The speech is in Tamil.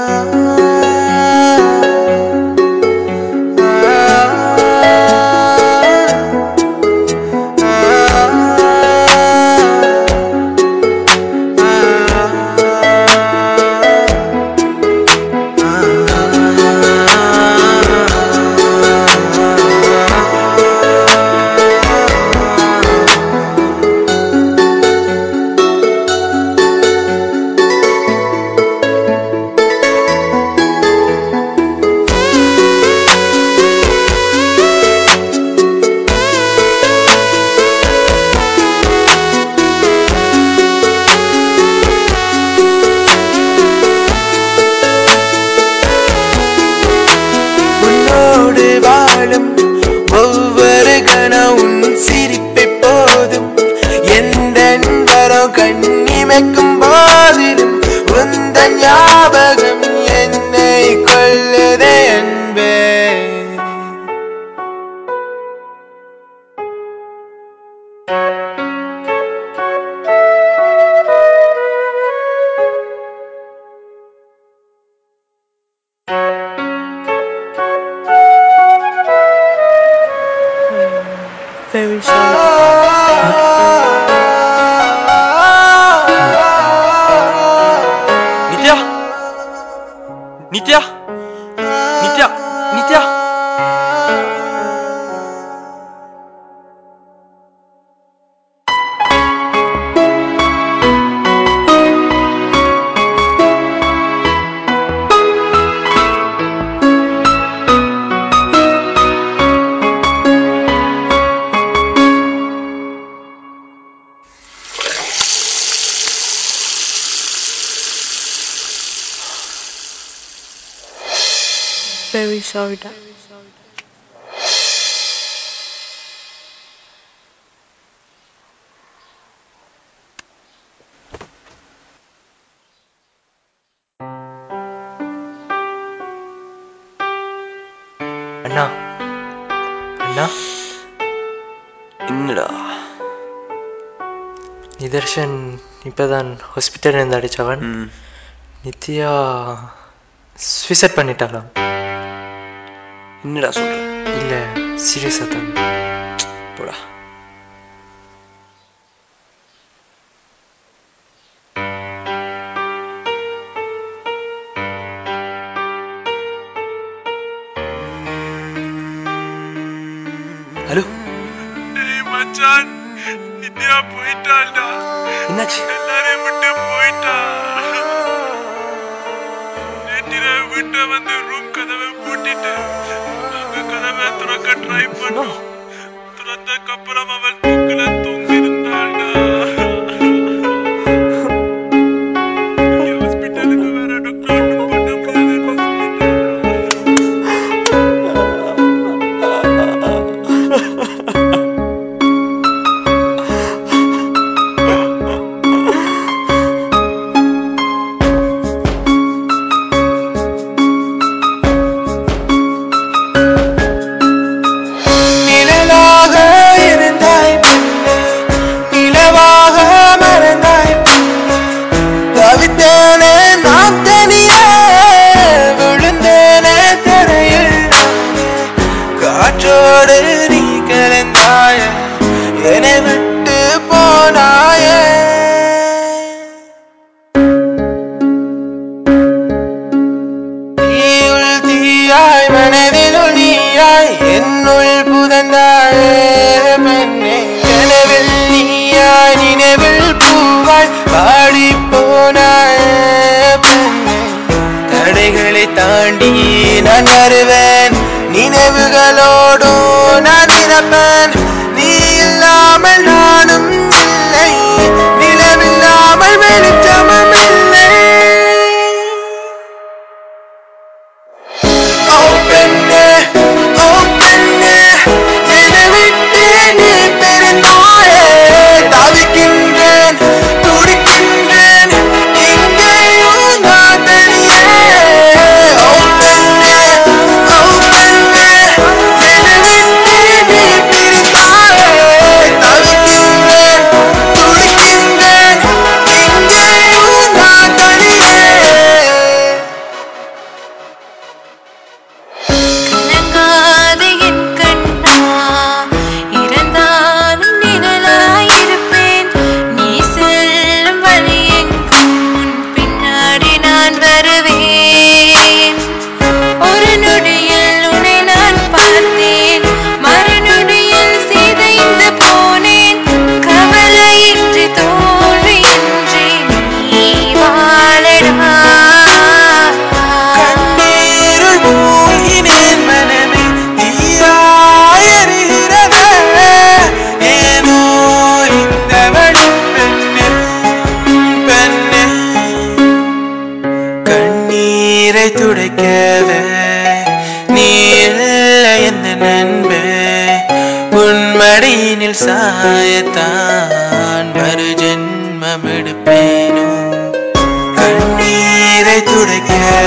உன்னோடு வாழும் ஒவ்வொரு கணம் உன் சிரிப்பை போதும் எந்த வரம் கண்ணிமைக்கும் போதிலும் உந்த ஞாபகம் என்னை கொள்ளுதே அன்பே Very sorry. Nithya Nithya Nithya Nithya Very sorry. da. அண்ணா அண்ணா என்னடா நிதர்ஷன் இப்பதான் ஹாஸ்பிட்டல் இருந்து அடிச்சவன் ம் நித்யா சூசைட் பண்ணிட்டாளாம் என்னடா சொல்ற இல்ல சீரியஸா தான் போடா ஹலோ டேய் மச்சான் நித்யா போயிட்டாள்டா என்னாச்சு எல்லாரையும் விட்டு போயிட்டா நேற்று வீட்டை வந்து ரூம் கதவை பூட்டிட்டு நாங்க கதவை திறக்க ட்ரை பண்ணோம் திறந்ததுக்கு அப்புறம் அவள் தூக்கில தூங்கி இருந்தாள்டா ஹாஸ்பிட்டலுக்கு வேற டாக்டர் ஒன்றும் பண்ண முடியாதுன்னு சொல்லிட்டாங்க நிழலாக இருந்தாய் பெண்ணே, நிலவாக மறந்தாய் பெண்ணே. தவித்தேனே நான் தனியே, விழுந்தேனே தரையில் நானே. காற்றோடு நீ கலந்தாய என்னை விட்டு போனாயே தீயுள் தீயாய் மனதிலுள் நீயாய் என்னுள் புதந்தாயே பெண்ணே கனவில் நீயாய் நினைவில் பூவாய் பாடி போனாயே பெண்ணே தடைகளை தாண்டி நான் வருவேன் நினைவுகளோடும் நான் இறப்பேன் நீ இல்லாமல் நானும் இல்லை நிலவில்லாமல் வெளிச்சமும் இல்லை ஓ பெண்ணே, ஓ பெண்ணே, என்னை விட்டு நீ பிரிந்தாயே. தவிக்கின்றேன், துடிக்கின்றேன், எங்கேயும் நான் தனியே. ஓ பெண்ணே, ஓ பெண்ணே, என்னை விட்டு நீ வருவேன் ஒரு நொடியில் உன்னை நான் பார்த்தேன் மறுநொடியில் சிதைந்து போனேன் கவலையின்றி தோல்வியின்றி நீ வாழடா கண்ணீருள் மூழ்கினேன் மனமே தீராயறிகிறதே ஏனோ இந்த வழி பெண்ணே பெண்ணே கண்ணீரை துடைக்கவே நீ இல்லை எந்த நண்பே உன் மடியினில் சாயத்தான் மறு ஜென்மம் எடுப்பேனோ கண்ணீரை துடைக்க